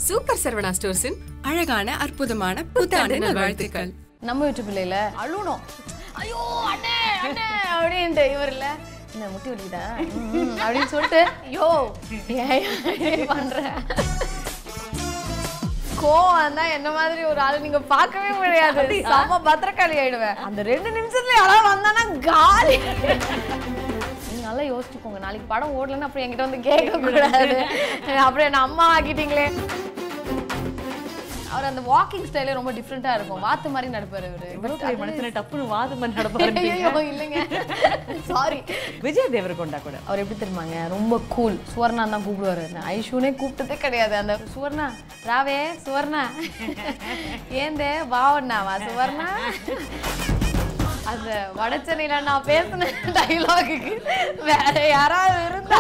Super Saravana ஸ்டோர்ஸின் அழகான அற்புதமான புத்தாண்டு நல்வாழ்த்துக்கள் நம்ம வீட்டு பிள்ளையில அழுணும் ஐயோ அண்ணே அண்ணே அப்படின்ட்டு இவர் இல்ல என்ன முட்டி வலிக்குதா ம், ம், அப்படின்னு சொல்லிட்டு ஐயோ ஏன் இப்படி பண்ற கோவம் தான் என்ன மாதிரி ஒரு ஆள் நீங்க பார்க்கவே முடியாது செம்ம பத்திரக்காளி ஆயிடுவேன் அந்த ரெண்டு நிமிஷத்துல யாராவது வந்தானா காலி நீங்க நல்லா யோசிச்சுக்கோங்க நாளைக்கு படம் ஓடலன்னு அப்புறம் என்கிட்ட வந்து கேட்க கூடாது அப்புறம் என்ன அம்மா ஆக்கிட்டீங்களே அவர் அந்த வாக்கிங் ஸ்டைலே ரொம்ப டிஃப்ரெண்டா இருக்கும் வாத்து மாதிரி நடப்பாரு அவரு இவ்வளவு பெரிய மனுஷனை டப்புன்னு வாதம் பண்ணி நடப்பாரு ஐயோ இல்லைங்க சாரி விஜய் தேவரகொண்டா கூட அவர் எப்படி தெரியுமாங்க ரொம்ப கூல் சுவர்ணா தான் கூப்பிடுவாரு நான் ஐஷுனே கூப்பிட்டதே கிடையாது அந்த சுவர்ணா ராவே சுவர்ணா ஏந்தே பாவண்ணாவா சுவர்ணா அந்த வடச்சென்னையில நான் பேசின டைலாகுக்கு வேற யாராவது இருந்தா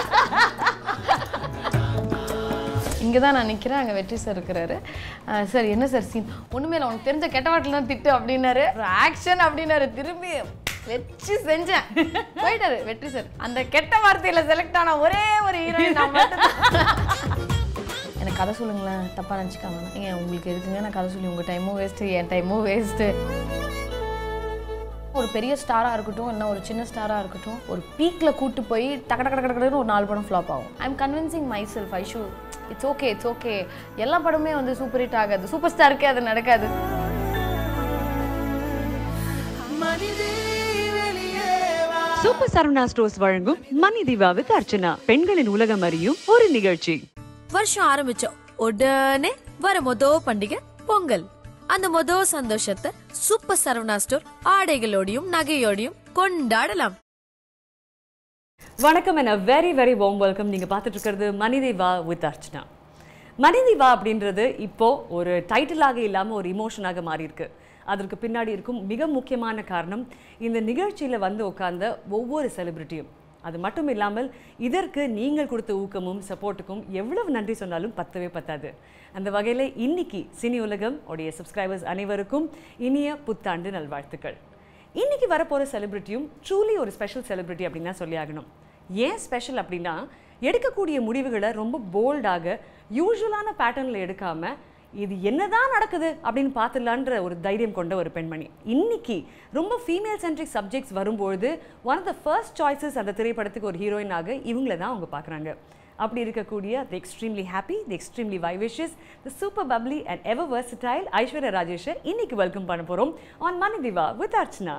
இங்கே தான் நான் நிற்கிறேன் அங்கே வெற்றி சார் இருக்கிறாரு அஹ் சார் என்ன சார் சீன் ஒன்றுமே இல்லை உனக்கு தெரிஞ்ச கெட்ட வாட்டில் தான் திட்டு அப்படின்னாரு ஆக்ஷன் அப்படின்னாரு திரும்பி வச்சு செஞ்சேன் போயிட்டாரு வெற்றி சார் அந்த கெட்ட வார்த்தையில செலக்ட் ஆன ஒரே ஒரு ஹீரோயின் நான் மட்டும்தான். எனக்கு கதை சொல்லுங்களேன் தப்பாக நினச்சிக்காம ஏங்க உங்களுக்கு எதுக்குங்க நான் கதை சொல்லி உங்கள் டைமும் வேஸ்ட்டு என் டைமும் வேஸ்ட்டு ஒரு பெரிய ஸ்டாராக இருக்கட்டும் இல்லை ஒரு சின்ன ஸ்டாராக இருக்கட்டும் ஒரு பீக்கில் கூட்டு போய் டக்கு டக்கு டக்கு டக்குன்னு ஒரு நாலு படம் ஃப்ளாப் ஆகும் I am convincing myself I sure it's okay it's okay எல்லா படமே வந்து சூப்பர் ஹிட் ஆகாது சூப்பர் ஸ்டாருக்கே அது நடக்காது சூப்பர் சரவணா ஸ்டோர்ஸ் வழங்கும் மணி திவா வித் அர்ச்சனா பெண்களின் உலகம் அறியும் ஒரு நிகழ்ச்சி வருஷம் ஆரம்பிச்சோம் உடனே வர மொத பண்டிகை பொங்கல் அந்த மொத சந்தோஷத்தை சூப்பர் சரவணா ஸ்டோர் ஆடைகளோடையும் நகையோடையும் கொண்டாடலாம் வணக்கம் என்ன வெரி வெரி வார்ம் வெல்கம் நீங்க பார்த்துட்டு இருக்கிறது மணிதேவா வித் அர்ச்சனா மணிதேவா அப்படின்றது இப்போ ஒரு டைட்டிலாக இல்லாம ஒரு இமோஷனாக மாறி இருக்கு அதற்கு பின்னாடி இருக்கும் மிக முக்கியமான காரணம் இந்த நிகழ்ச்சியில வந்து உட்கார்ந்த ஒவ்வொரு செலிபிரிட்டியும் அது மட்டும் இல்லாமல் இதற்கு நீங்கள் கொடுத்த ஊக்கமும் சப்போர்ட்டுக்கும் எவ்வளவு நன்றி சொன்னாலும் பத்தவே பத்தாது அந்த வகையில் இன்னைக்கு சினி உலகம் உடைய சப்ஸ்கிரைபர்ஸ் அனைவருக்கும் இனிய புத்தாண்டு நல்வாழ்த்துக்கள் இன்னைக்கு வரப்போகிற செலிபிரிட்டியும் ட்ரூலி ஒரு ஸ்பெஷல் செலிபிரிட்டி அப்படின்னு தான் சொல்லி ஆகணும் ஏன் ஸ்பெஷல் அப்படின்னா எடுக்கக்கூடிய முடிவுகளை ரொம்ப போல்டாக யூஸ்வலான பேட்டர்னில் எடுக்காம இது என்னதான் நடக்குது அப்படின்னு பார்த்துடலான்ற ஒரு தைரியம் கொண்ட ஒரு பெண்மணி இன்னைக்கு ரொம்ப ஃபீமேல் சென்ட்ரிக் சப்ஜெக்ட்ஸ் வரும்பொழுது one of the first choices அந்த திரைப்படத்துக்கு ஒரு ஹீரோயினாக இவங்கள தான் அவங்க பார்க்குறாங்க அப்படி இருக்கக்கூடிய the extremely happy the extremely vivacious the super bubbly and ever versatile Aishwarya ராஜேஷை இன்னைக்கு வெல்கம் பண்ண போகிறோம் ஆன் மணி திவா வித் அர்ச்சனா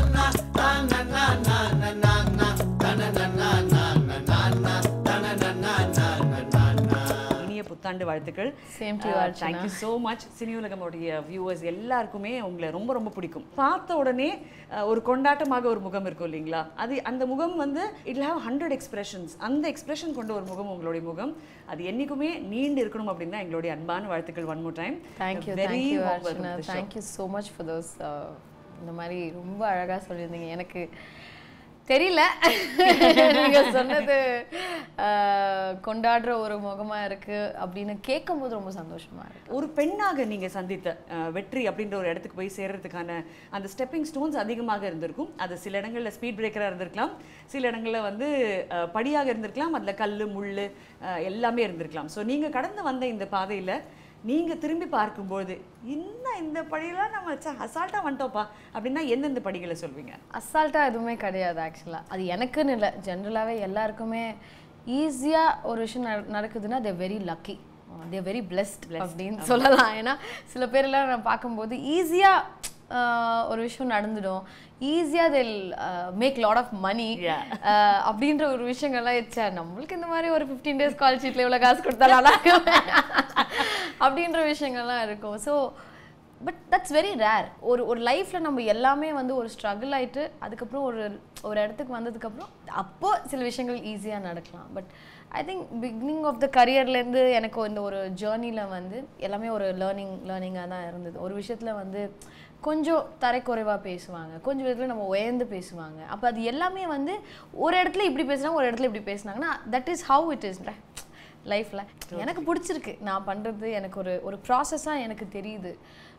இனிய புத்தாண்டு வாழ்த்துக்கள் Same to you, Archana. Thank you so much சினியுலகமுடைய வியூவர்ஸ் எல்லாருக்குமே உங்களை ரொம்ப ரொம்ப பிடிக்கும் பார்த்த உடனே அஹ், ஒரு கொண்டாட்டமாக ஒரு முகம் இருக்கும் இல்லைங்களா அது அந்த முகம் வந்து இட் ஹாவ் ஹண்ட்ரட் எக்ஸ்பிரஷன்ஸ் அந்த எக்ஸ்பிரஷன் கொண்ட ஒரு முகம் உங்களுடைய முகம் அது என்னைக்குமே நீண்டு இருக்கணும் அப்படின்னு தான் எங்களுடைய அன்பான வாழ்த்துக்கள் one more time thank you thank you Archana thank you so much for those இந்த மாதிரி ரொம்ப அழகாக சொல்லியிருந்தீங்க எனக்கு தெரியல நீங்க சொன்னது அஹ், கொண்டாடுற ஒரு முகமா இருக்கு அப்படின்னு கேட்கும்போது ரொம்ப சந்தோஷமா இருக்கு ஒரு பெண்ணாக நீங்க சந்தித்த அஹ், வெற்றி அப்படின்ற ஒரு இடத்துக்கு போய் சேர்றதுக்கான அந்த ஸ்டெப்பிங் ஸ்டோன்ஸ் அதிகமாக இருந்திருக்கும் அது சில இடங்கள்ல ஸ்பீட் பிரேக்கராக இருந்திருக்கலாம் சில இடங்கள்ல வந்து அஹ், படியாக இருந்திருக்கலாம் அதுல கல் முள் அஹ், எல்லாமே இருந்திருக்கலாம் ஸோ நீங்க கடந்து வந்த இந்த பாதையில நீங்க திரும்பி பார்க்கும்போது இன்னும் இந்த படியெல்லாம் நம்ம அசால்ட்டாக வந்துட்டோப்பா அப்படின்னா எந்தெந்த படிகளை சொல்வீங்க அசால்ட்டாக எதுவுமே கிடையாது ஆக்சுவலாக அது எனக்குன்னு இல்லை ஜென்ரலாகவே எல்லாருக்குமே ஈஸியாக ஒரு விஷயம் நட- நடக்குதுன்னா they very lucky they very blessed அப்படின்னு சொல்லலாம் ஏன்னா சில பேர்லாம் நான் பார்க்கும்போது ஈஸியாக ஒரு விஷயம் நடந்துடும் ஈஸியாக till make lot of money Yeah. அப்படின்ற ஒரு விஷயங்கள்லாம் ச்சே நம்மளுக்கு இந்த மாதிரி ஒரு ஃபிஃப்டீன் டேஸ் கால் ஷீட்டில் இவ்வளோ காசு கொடுத்தா நல்லா இருக்குமே. அப்படின்ற விஷயங்கள்லாம் இருக்கும் so but that's very rare ஒரு ஒரு லைஃப்பில் நம்ம எல்லாமே வந்து ஒரு ஸ்ட்ரகிள் ஆயிட்டு அதுக்கப்புறம் ஒரு ஒரு இடத்துக்கு வந்ததுக்கப்புறம் அப்போ சில விஷயங்கள் ஈஸியாக நடக்கலாம் but I think beginning of the கரியர்லேருந்து எனக்கு இந்த ஒரு ஜேர்னியில் வந்து எல்லாமே ஒரு லேர்னிங் லேர்னிங்காக தான் இருந்தது ஒரு விஷயத்தில் வந்து கொஞ்சம் தரைக்குறைவாக பேசுவாங்க கொஞ்சம் விதத்தில் நம்ம உயர்ந்து பேசுவாங்க அப்போ அது எல்லாமே வந்து ஒரு இடத்துல இப்படி பேசுனாங்க ஒரு இடத்துல இப்படி பேசுனாங்கன்னா that is how it is லைஃப்பில் எனக்கு பிடிச்சிருக்கு நான் பண்ணுறது எனக்கு ஒரு ஒரு ப்ராசஸாக எனக்கு தெரியுது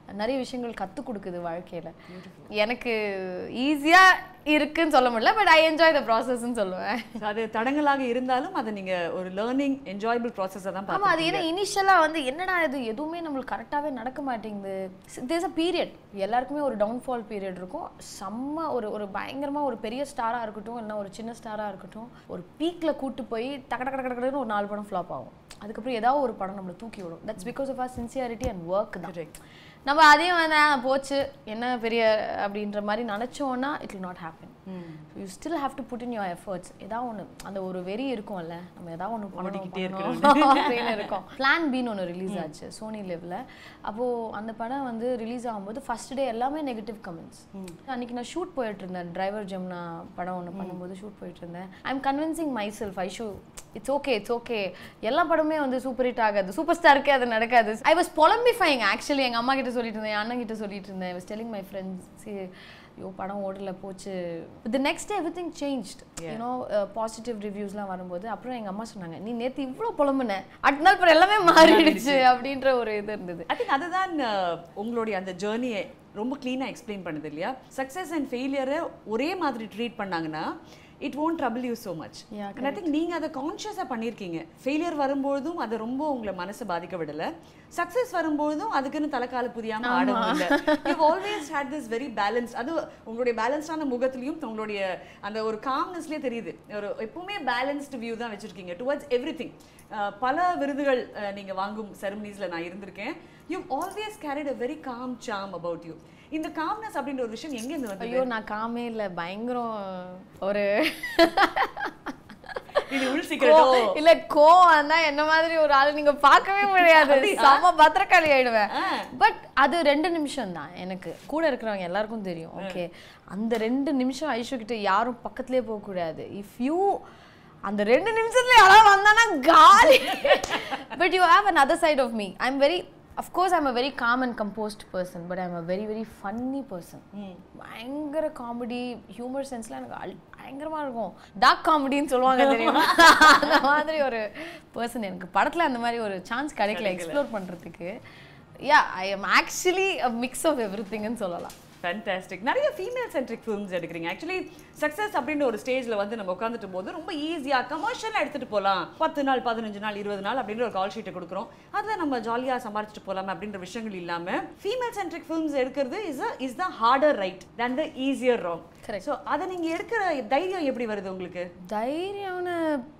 நிறைய விஷயங்கள் கற்றுக் கொடுக்குது வாழ்க்கையில் எனக்கு ஈஸியாக இருக்குன்னு சொல்ல முடியல பட் ஐ என்ஜாய் த ப்ராசஸ்ன்னு சொல்லுவேன் அது தடங்கலாக இருந்தாலும் அதை நீங்க ஒரு லேர்னிங் என்ஜாயபிள் ப்ராசஸை தான் ஆமா அது பார்த்து ஏன்னா இனிஷியலாக வந்து என்னடா இது எதுவுமே நம்மளுக்கு கரெக்டாகவே நடக்க மாட்டேங்குது தேர்ஸ் அ பீரியட் எல்லாருக்குமே ஒரு டவுன்ஃபால் பீரியட் இருக்கும் செம்ம ஒரு ஒரு பயங்கரமா ஒரு பெரிய ஸ்டாராக இருக்கட்டும் இல்லைன்னா ஒரு சின்ன ஸ்டாராக இருக்கட்டும் ஒரு பீக்கில் கூட்டு போய் டக்கு டக்கு டக்கு டக்குன்னு ஒரு நாலு படம் ஃப்ளாப் ஆகும் அதுக்கப்புறம் ஏதாவது ஒரு படம் நம்மளை தூக்கி விடும் that's because of our sincerity and work தான் நம்ம அதையும் வந்து "ஆ, போச்சு என்ன பெரிய அப்படின்ற மாதிரி நினச்சோன்னா it will not happen you still have to put in your efforts ஏதாவது ஒன்று அந்த ஒரு வெறி இருக்கும்ல நம்ம ஏதாவது ஒன்று ஓடிக்கிட்டே பண்ணணும் அப்படின்னு இருக்கும் பிளான் பின்னு ஒன்று ரிலீஸ் ஆச்சு சோனி லெவ்ல அப்போது அந்த படம் வந்து ரிலீஸ் ஆகும்போது ஃபர்ஸ்ட் டே எல்லாமே நெகட்டிவ் கமெண்ட்ஸ் அன்னைக்கு நான் ஷூட் போயிட்டு இருந்தேன் டிரைவர் ஜெம்னா படம் ஒன்று பண்ணும்போது ஷூட் போயிட்டு இருந்தேன் I am convincing myself I sure it's okay it's okay எல்லா படமே வந்து சூப்பர் ஹிட் ஆகாது சூப்பர் ஸ்டாருக்கே அது நடக்காது ஐ வாஸ் பொலம்பிஃபைங் ஆக்சுவலி எங்கள் அம்மா கிட்ட சொல்லிட்டு இருந்தேன் என் அண்ணன் கிட்ட சொல்லிட்டு இருந்தேன் I was telling my friends ஐயோ படம் ஓடல போச்சு the next everything changed you know positive ரிவ்யூஸ்லாம் வரும்போது அப்புறம் எங்கள் அம்மா சொன்னாங்க நீ நேற்று இவ்வளோ புலம்புன அடுத்த நாள் அப்புறம் எல்லாமே மாறிடுச்சு அப்படின்ற ஒரு இது இருந்தது ஐ திங்க் அதுதான் அஹ், உங்களுடைய அந்த ஜேர்னியை ரொம்ப க்ளீனாக எக்ஸ்பிளைன் பண்ணுது இல்லையா சக்ஸஸ் அண்ட் ஃபெயிலியரை ஒரே மாதிரி ட்ரீட் பண்ணாங்கன்னா it won't trouble you so much Yeah, and i think நீங்க அதை கான்ஷியஸாக பண்ணியிருக்கீங்க ஃபெயிலியர் வரும்போதும் அதை ரொம்ப உங்களை மனசை பாதிக்க விடல சக்ஸஸ் வரும்போதும் அதுக்குன்னு தலைக்கால புரியாம ஆடவும் இல்லை you always had this very balance அது உங்களுடைய பேலன்ஸான முகத்துலையும் உங்களுடைய அந்த ஒரு காம்னஸ்லேயே தெரியுது ஒரு எப்பவுமே பேலன்ஸ்டு வியூ தான் வச்சிருக்கீங்க டுவர்ட்ஸ் எவ்ரி திங் பல விருதுகள் அஹ், நீங்க வாங்கும் செரமனிஸ்ல நான் இருந்திருக்கேன் you always carried a very calm charm about you இந்த காம்னஸ் அப்படின்ற ஒரு விஷயம் எங்க இருந்து வந்து ஐயோ நான் காமே இல்லை பயங்கரம் ஒரு இது உள் சீக்கிரட்டோ கோ- இல்ல கோவம் தான் என்ன மாதிரி ஒரு ஆள் நீங்க பார்க்கவே முடியாது செம்ம பத்திரக்காளி ஆயிடுவேன் பட் அது ரெண்டு நிமிஷம் தான் எனக்கு கூட இருக்கிறவங்க எல்லாருக்கும் தெரியும் ஓகே அந்த ரெண்டு நிமிஷம் ஐஷு கிட்ட யாரும் பக்கத்துலயே போக கூடாது இஃப் யூ அந்த ரெண்டு நிமிஷத்துல யாராவது வந்தானா காலி but you have another side of me I am very of course I'm a very calm and composed person but I'm a very very funny person பயங்கர காமெடி ஹியூமர் சென்ஸ்லாம் எனக்கு அல் பயங்கரமாக இருக்கும் டார்க் காமெடின்னு சொல்லுவாங்க தெரியுமா அந்த மாதிரி ஒரு பர்சன் எனக்கு படத்தில் அந்த மாதிரி ஒரு சான்ஸ் கிடைக்கல எக்ஸ்ப்ளோர் பண்ணுறதுக்கு yeah I am actually a mix of எவ்ரி திங்னு சொல்லலாம் ஃபேன்டாஸ்டிக் நிறைய ஃபீமேல் சென்ட்ரிக் ஃபிலிம்ஸ் எடுக்கிறீங்க ஆக்சுவலி சக்ஸஸ் அப்படின்ற ஒரு ஸ்டேஜில் வந்து நம்ம உட்காந்துட்டு போது ரொம்ப ஈஸியாக கமர்ஷியலாக எடுத்துகிட்டு போகலாம் பத்து நாள் பதினஞ்சு நாள் இருபது நாள் அப்படின்ற ஒரு கால் ஷீட்டை கொடுக்குறோம் அதில் நம்ம ஜாலியாக சம்பாரிச்சிட்டு போகலாமே அப்படின்ற விஷயங்கள் இல்லாமல் ஃபீமேல் சென்ட்ரிக் ஃபிலிம்ஸ் எடுக்கிறது is is the harder right than the easier wrong Correct. So அதை நீங்கள் எடுக்கிற தைரியம் எப்படி வருது உங்களுக்கு தைரியம்னு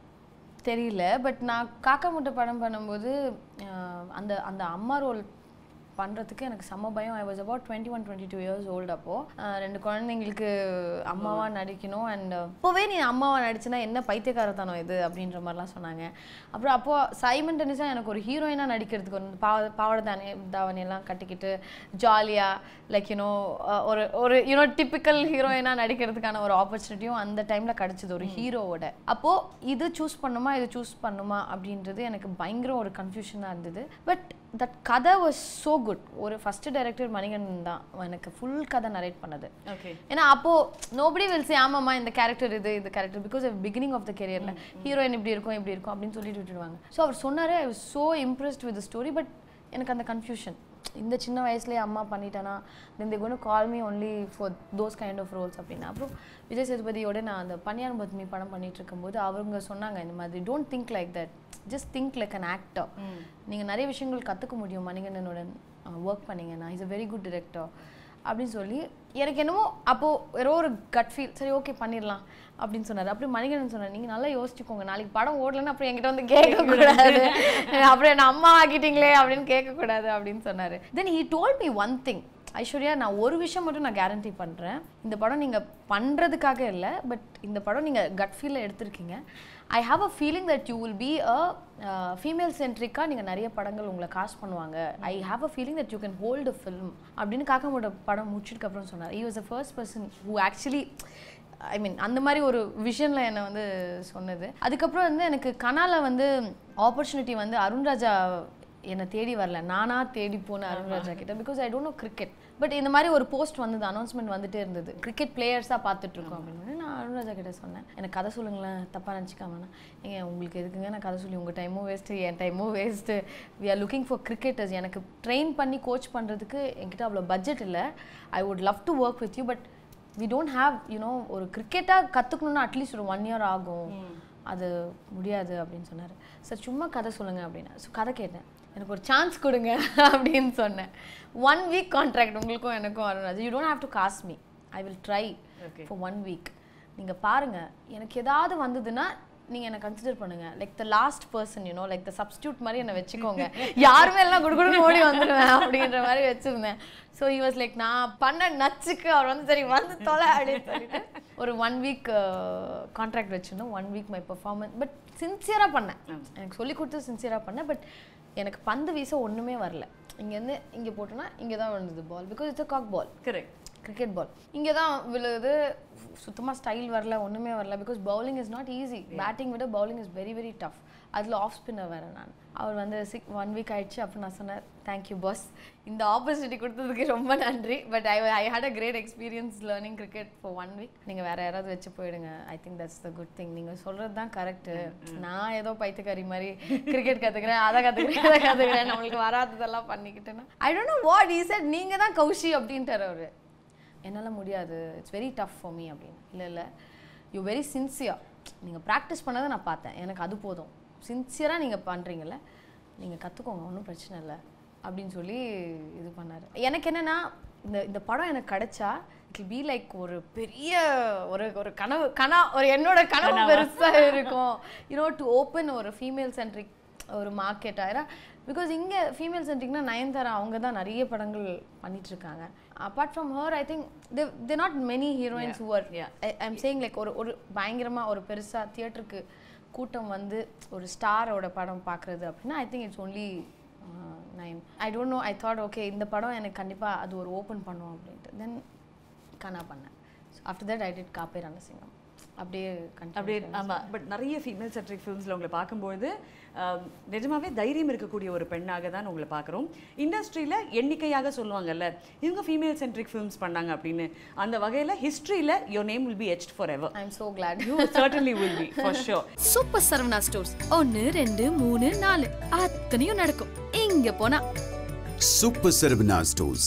தெரியல பட் நான் காக்கா முட்டை படம் பண்ணும்போது அஹ், அந்த அந்த அம்மா ரோல் பண்ணுறதுக்கு எனக்கு செம்ம பயம் I was about twenty one twenty two years old அப்போ அஹ், ரெண்டு குழந்தைங்களுக்கு அம்மாவா நடிக்கணும் அண்ட் இப்போவே நீ அம்மாவா நடிச்சுனா என்ன பைத்தியக்காரத்தனம் இது அப்படின்ற மாதிரிலாம் சொன்னாங்க அப்புறம் அப்போ சைமன் டெனிஸா எனக்கு ஒரு ஹீரோயினாக நடிக்கிறதுக்கு ஒரு பாவ பாவாடை தானே தாவணி எல்லாம் கட்டிக்கிட்டு ஜாலியாக லைக் யூனோ ஒரு ஒரு யூனோ டிப்பிக்கல் ஹீரோயினாக நடிக்கிறதுக்கான ஒரு ஆப்பர்ச்சுனிட்டியும் அந்த டைமில் கிடச்சிது ஒரு ஹீரோவோட அப்போது இது சூஸ் பண்ணுமா இது சூஸ் பண்ணுமா அப்படின்றது எனக்கு பயங்கர ஒரு கன்ஃபியூஷனாக இருந்தது பட் தட் கதை வாஸ் ஸோ குட் ஒரு ஃபர்ஸ்ட் டைரக்டர் மணிகண்டன் தான் எனக்கு ஃபுல் கதை நரேட் பண்ணது ஓகே ஏன்னா அப்போ நோபடி வில் சே ஆமாம்மா இந்த கேரக்டர் இது இந்த character because beginning of the கெரியர்ல ஹீரோயின் இப்படி இருக்கும் இப்படி இருக்கும் அப்படின்னு சொல்லிட்டு விட்டுடுவாங்க ஸோ அவர் சொன்னாரு I was so impressed with story but எனக்கு அந்த கன்ஃபியூஷன் இந்த சின்ன வயசுலயே அம்மா பண்ணிட்டேனா then they gonna call me only for those kind of roles அப்படின்னா அப்புறம் விஜய் சேதுபதியோட நான் அந்த பன்னியார் பத்மி படம் பண்ணிட்டு இருக்கும்போது அவங்க சொன்னாங்க இந்த மாதிரி don't think like that just think like an actor நீங்கள் நிறைய விஷயங்கள் கற்றுக்க முடியும் மணிகண்டனுடன் ஒர்க் பண்ணீங்கன்னா is a very good director அப்படின்னு சொல்லி எனக்கு என்னமோ அப்போது ஏதோ ஒரு கட் ஃபீல் சரி ஓகே பண்ணிடலாம் அப்படின்னு சொன்னார் அப்படி மணிகண்டன் சொன்னார் நீங்கள் நல்லா யோசிச்சுக்கோங்க நாளைக்கு படம் ஓடலன்னா அப்புறம் என்கிட்ட வந்து கேட்கக்கூடாது அப்புறம் என்ன அம்மா ஆக்கிட்டீங்களே அப்படின்னு கேட்கக்கூடாது அப்படின்னு சொன்னார் then he told me one thing Aishwarya நான் ஒரு விஷயம் மட்டும் நான் கேரண்டி பண்ணுறேன் இந்த படம் நீங்கள் பண்ணுறதுக்காக இல்லை பட் இந்த படம் நீங்கள் கட் ஃபீலில் எடுத்திருக்கீங்க I have a feeling that you will be a female சென்ட்ரிக்காக நீங்கள் நிறைய படங்கள் உங்களை காஸ்ட் பண்ணுவாங்க I have a feeling that you can hold film அப்படின்னு காக்காமோட படம் முடிச்சதுக்கப்புறம் சொன்னார் he was a first person who actually I mean அந்த மாதிரி ஒரு விஷனில் என்னை வந்து சொன்னது அதுக்கப்புறம் வந்து எனக்கு கனால வந்து ஆப்பர்ச்சுனிட்டி வந்து அருண்ராஜா என்னை தேடி வரல நானா தேடி போனேன் அருண்ராஜா கிட்ட because I don't know cricket but இந்த மாதிரி ஒரு போஸ்ட் வந்தது அனௌன்ஸ்மெண்ட் வந்துட்டே இருந்தது கிரிக்கெட் பிளேயர்ஸாக பார்த்துட்டு இருக்கோம் அப்படின்னு நான் அருண்ராஜா கிட்ட சொன்னேன் எனக்கு கதை சொல்லுங்களேன் தப்பாக நினச்சிக்காம ஏங்க உங்களுக்கு எதுக்குங்க நான் கதை சொல்லி உங்கள் டைமும் வேஸ்ட்டு என் டைமும் waste we are looking for cricketers எனக்கு ட்ரெயின் பண்ணி கோச் பண்ணுறதுக்கு என்கிட்ட அவ்வளோ பட்ஜெட் இல்லை I would love to work with you but we don't have you know ஒரு கிரிக்கெட்டாக கற்றுக்கணுன்னா அட்லீஸ்ட் ஒரு ஒன் இயர் ஆகும் அது முடியாது அப்படின்னு சொன்னார் சார் சும்மா கதை சொல்லுங்கள் அப்படின்னா ஸோ கதை கேட்டேன் எனக்கு ஒரு சான்ஸ் கொடுங்க அப்படின்னு சொன்னேன் ஒன் வீக் கான்ட்ராக்ட் உங்களுக்கும் எனக்கும் Arunraj you don't have to cast me I will try for one week நீங்கள் பாருங்கள் எனக்கு ஏதாவது வந்ததுன்னா நீங்கள் என்னை கன்சிடர் பண்ணுங்க like the last person you know like the substitute மாதிரி என்னை வச்சுக்கோங்க யாருமே எல்லாம் குடுக்குன்னு ஓடி வந்துடுவேன் அப்படின்ற மாதிரி வச்சுருந்தேன் ஸோ he was லைக் நான் பண்ண நச்சுக்கு அவர் வந்து சரி வந்து தொலை அப்படின்னு சொல்லிட்டு ஒரு ஒன் வீக் கான்ட்ராக்ட் வச்சுருந்தோம் one week my performance but சின்சியராக பண்ணேன் எனக்கு சொல்லி கொடுத்து சின்சியராக பண்ணேன் பட் எனக்கு பந்து வீச ஒன்றுமே வரல இங்கேருந்து இங்கே போட்டோன்னா இங்கே தான் விழுந்தது பால் பிகாஸ் இட்ஸ் அ காக் பால் கரெக்ட் கிரிக்கெட் பால் இங்கே தான் விழுது சுத்தமாக ஸ்டைல் வரல ஒன்றுமே வரல because bowling is not easy batting விட bowling is very very tough அதில் ஆஃப் ஸ்பின்னர் வேறு நான் அவர் வந்து சிக் ஒன் வீக் ஆயிடுச்சு அப்போ நான் சொன்னேன் தேங்க்யூ பாஸ் இந்த ஆப்பர்ச்சுனிட்டி கொடுத்ததுக்கு ரொம்ப நன்றி but I I had a great experience learning cricket for one week நீங்கள் வேறு யாராவது வச்சு போயிடுங்க I think that's the good thing நீங்கள் சொல்கிறது தான் கரெக்டு நான் ஏதோ பைத்தியக்காரி மாதிரி கிரிக்கெட் கற்றுக்கிறேன் அதை கற்றுக்கிறேன் அதை கற்றுக்கிறேன் நம்மளுக்கு வராததெல்லாம் பண்ணிக்கிட்டேன்னா I don't know what he said நீங்கள் தான் கௌஷி அப்படின்ட்டார் அவர் என்னால் முடியாது it's very tough for me அப்படின்னு இல்லை இல்லை யூ வெரி சின்சியர் நீங்கள் ப்ராக்டிஸ் பண்ணதை நான் பார்த்தேன் எனக்கு அது போதும் சின்சியராக நீங்கள் பண்ணுறீங்கல்ல நீங்கள் கற்றுக்கோங்க ஒன்றும் பிரச்சனை இல்லை அப்படின்னு சொல்லி இது பண்ணார் எனக்கு என்னென்னா இந்த இந்த படம் எனக்கு கிடைச்சா இட் பி லைக் ஒரு பெரிய ஒரு ஒரு கனவு கனா ஒரு என்னோட கனவு பெருசாக இருக்கும் யூனோ டு ஓப்பன் ஒரு ஃபீமேல் சென்ட்ரிக் ஒரு மார்க்கெட் ஆயிரா பிகாஸ் இங்கே ஃபீமேல் சென்ட்ரிக்னா நயன்தாரா அவங்க தான் நிறைய படங்கள் பண்ணிட்டு இருக்காங்க apart from her I think they they not many heroines who are I'm saying like ஒரு ஒரு பயங்கரமாக ஒரு பெருசாக தியேட்டருக்கு கூட்டம் வந்து ஒரு ஸ்டாரோட படம் பார்க்குறது அப்படின்னா I think it's only nine I don't know I thought okay இந்த படம் எனக்கு கண்டிப்பாக அது ஒரு ஓப்பன் பண்ணும் அப்படின்ட்டு தென் கனா பண்ணேன் after that I did Ka Pae Ranasingam அப்படியே அப்படியே continue ஆமா பட் நிறைய ஃபீமேல் சென்ட்ரிக் ஃபிலிம்ஸில் உங்களை பார்க்கும்போது ஆம், நிஜமாவே தைரியம் இருக்கக்கூடிய ஒரு பெண்ணாக தான் உங்களை பார்க்குறோம் இண்டஸ்ட்ரியில் எண்ணிக்கையாக சொல்லுவாங்கல்ல இவங்க ஃபீமேல் சென்ட்ரிக் ஃபிலிம்ஸ் பண்ணாங்க அப்படின்னு அந்த வகையில் ஹிஸ்ட்ரியில் your name will be etched forever I am so glad you certainly will be for sure super Saravana stores ஒன்னு ரெண்டு மூணு நாலு அத்தனையும் நடக்கும் இங்க போனா Super Saravana Stores.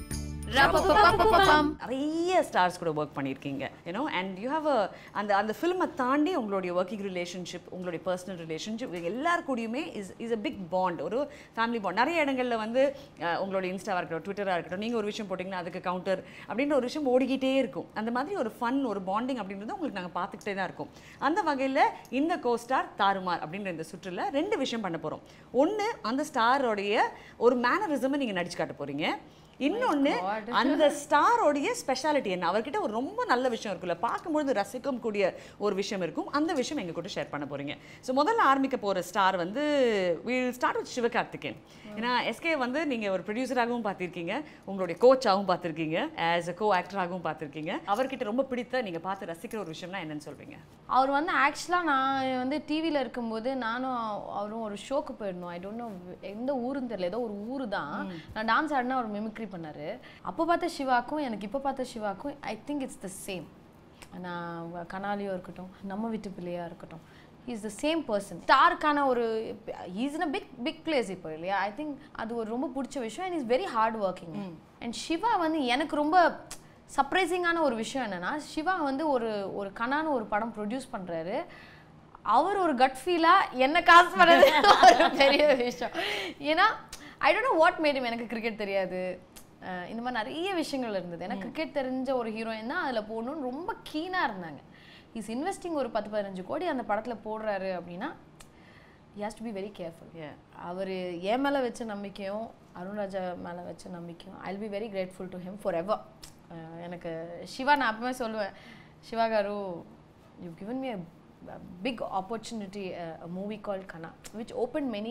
ரப்பப்பப்பப்பப்பம். நிறைய ஸ்டார்ஸ் கூட ஒர்க் பண்ணியிருக்கீங்க you know and you have a அந்த அந்த ஃபில்மை தாண்டி உங்களுடைய ஒர்க்கிங் ரிலேஷன்ஷிப் உங்களுடைய பர்சனல் ரிலேஷன்ஷிப் எல்லார் கூடயுமே is is a big bond ஒரு ஃபேமிலி பாண்ட் நிறைய இடங்களில் வந்து அஹ், உங்களுடைய இன்ஸ்டாவாக இருக்கட்டும் ட்விட்டராக இருக்கட்டும் நீங்கள் ஒரு விஷயம் போட்டிங்கன்னா அதுக்கு கவுண்டர் அப்படின்ற ஒரு விஷயம் ஓடிக்கிட்டே இருக்கும் அந்த மாதிரி ஒரு ஃபன் ஒரு பாண்டிங் அப்படின்றது உங்களுக்கு நாங்கள் பார்த்துக்கிட்டே தான் இருக்கோம் அந்த வகையில் இந்த கோஸ்டார் தாறுமார் அப்படின்ற இந்த சுற்றுல ரெண்டு விஷயம் பண்ண போகிறோம் ஒன்று அந்த ஸ்டாரோடைய ஒரு மேனரிசமை நீங்கள் நடிச்சு காட்ட போகிறீங்க இன்னொன்று அந்த ஸ்டாரோடைய ஸ்பெஷாலிட்டி என்ன அவர்கிட்ட ஒரு ரொம்ப நல்ல விஷயம் இருக்குல்ல பார்க்கும்பொழுது ரசிக்கும் கூடிய ஒரு விஷயம் இருக்கும் அந்த விஷயம் எங்க கூட ஷேர் பண்ண போறீங்க ஸோ முதல்ல ஆரம்பிக்க போற ஸ்டார் வந்து வில் ஸ்டார்ட் வித் சிவகார்த்திகேயன் ஏன்னா எஸ்கே வந்து நீங்க ஒரு ப்ரொடியூசராகவும் பார்த்திருக்கீங்க உங்களுடைய கோச்சாகவும் பார்த்திருக்கீங்க ஆஸ் அ கோ ஆக்டராகவும் பார்த்திருக்கீங்க அவர்கிட்ட ரொம்ப பிடித்த நீங்க பார்த்து ரசிக்கிற ஒரு விஷயம்னா என்னன்னு சொல்றீங்க அவர் வந்து ஆக்சுவலாக நான் வந்து டிவியில் இருக்கும்போது நானும் அவரும் ஒரு ஷோக்கு போயிருந்தோம் ஐ டோன்ட் நோ எந்த ஊருன்னு தெரியல ஏதோ ஒரு ஊர் தான் நான் டான்ஸ் ஆடினா அவர் மிமிக்ரி பண்ணார் அப்போ பார்த்த சிவாக்கும் எனக்கு இப்போ பார்த்த சிவாக்கும் I think it's the same நான் கனாலியோ இருக்கட்டும் நம்ம வீட்டு பிள்ளையா இருக்கட்டும் இஸ் த சேம் பர்சன் ஸ்டாருக்கான ஒரு is in a big big place இப்போ இல்லையா ஐ திங்க் அது ஒரு ரொம்ப பிடிச்ச விஷயம் and is very hard working and Siva வந்து எனக்கு ரொம்ப சர்ப்ரைசிங்கான ஒரு விஷயம் என்னன்னா சிவா வந்து ஒரு ஒரு கனான்னு ஒரு படம் ப்ரொடியூஸ் பண்றாரு அவர் ஒரு கட் ஃபீலா என்ன காசு பண்ணது ஒரு பெரிய விஷயம் ஏன்னா I don't know what madam எனக்கு கிரிக்கெட் தெரியாது அஹ் இந்த மாதிரி நிறைய விஷயங்கள் இருந்தது ஏன்னா கிரிக்கெட் தெரிஞ்ச ஒரு ஹீரோயின் தான் அதில் போகணும்னு ரொம்ப கீனாக இருந்தாங்க இஸ் இன்வெஸ்டிங் ஒரு பத்து பதினஞ்சு கோடி அந்த படத்தில் போடுறாரு அப்படின்னா has to be very careful Yeah. அவர் என் மேலே வச்ச நம்பிக்கையும் அருண்ராஜா மேலே வச்ச நம்பிக்கையும் I be very grateful to him forever எனக்கு சிவா நான் அப்பவே சொல்லுவேன் சிவா காரு you given me big opportunity movie call Kanaa which open many